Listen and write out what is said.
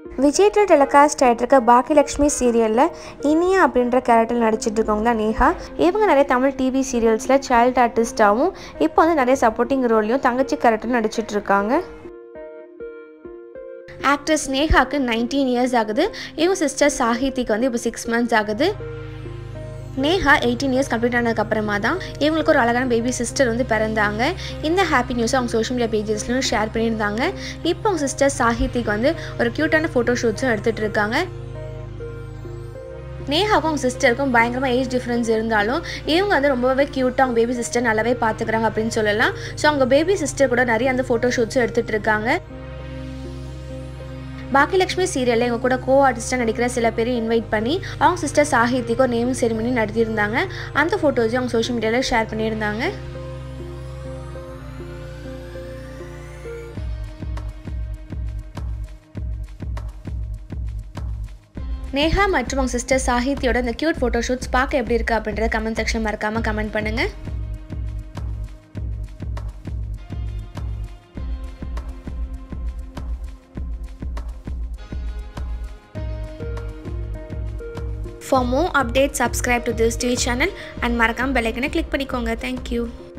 Vijay telecast ஆகிட்டு இருக்க பாக்கியலட்சுமி சீரியலில் இனியா அப்படின்ற கேரக்டர் நடிச்சிட்டு இருக்கவங்க தான் நேஹா இவங்க நிறைய தமிழ் டிவி சீரியல்ஸில் சைல்டு ஆர்டிஸ்டாகவும் இப்போ வந்து நிறைய சப்போர்ட்டிங் ரோல்லையும் தங்கச்சி கேரக்டர் நடிச்சிட்டு இருக்காங்க ஆக்ட்ரஸ் நேஹாக்கு நைன்டீன் இயர்ஸ் ஆகுது இவங்க சிஸ்டர் சாஹித்திக்கு வந்து இப்போ சிக்ஸ் மந்த்ஸ் ஆகுது நேஹா எயிட்டீன் இயர்ஸ் கம்ப்ளீட் ஆனதுக்கப்புறமா தான் இவங்களுக்கு ஒரு அழகான பேபி சிஸ்டர் வந்து பிறந்தாங்க இந்த ஹாப்பி நியூஸை அவங்க சோஷியல் மீடியா பேஜஸ்லையும் ஷேர் பண்ணியிருந்தாங்க இப்போ அவங்க சிஸ்டர் சாஹித்திக்கு வந்து ஒரு க்யூட்டான ஃபோட்டோ ஷூட்ஸும் எடுத்துகிட்டு இருக்காங்க நேஹாவும் அவங்க சிஸ்டருக்கும் பயங்கரமாக ஏஜ் டிஃப்ரென்ஸ் இருந்தாலும் இவங்க வந்து ரொம்பவே க்யூட்டாக அவங்க பேபி சிஸ்டர் நல்லாவே பார்த்துக்கிறாங்க அப்படின்னு சொல்லலாம் ஸோ அவங்க பேபி சிஸ்டர் கூட நிறைய அந்த ஃபோட்டோ ஷூட்ஸும் எடுத்துகிட்டு இருக்காங்க பாக்கியலட்சுமி சீரியலில் எங்கள் கூட கோ ஆர்டிஸ்டாக நடிக்கிற சில பேரை இன்வைட் பண்ணி அவங்க சிஸ்டர் சாகித்திக்கு ஒரு நேம் செரிமனி நடத்தியிருந்தாங்க அந்த ஃபோட்டோஸையும் அவங்க சோஷியல் மீடியாவில் ஷேர் பண்ணியிருந்தாங்க நேஹா மற்றும் அவங்க சிஸ்டர் சாகித்தியோட இந்த க்யூட் ஃபோட்டோ ஷூட்ஸ் பார்க்க எப்படி இருக்குது அப்படின்றத கமெண்ட் செக்ஷன் மறக்காமல் கமெண்ட் பண்ணுங்கள் For more updates, subscribe to this TV channel and மறக்காம பெல் ஐக்கனை கிளிக் பண்ணிக்கோங்க தேங்க்யூ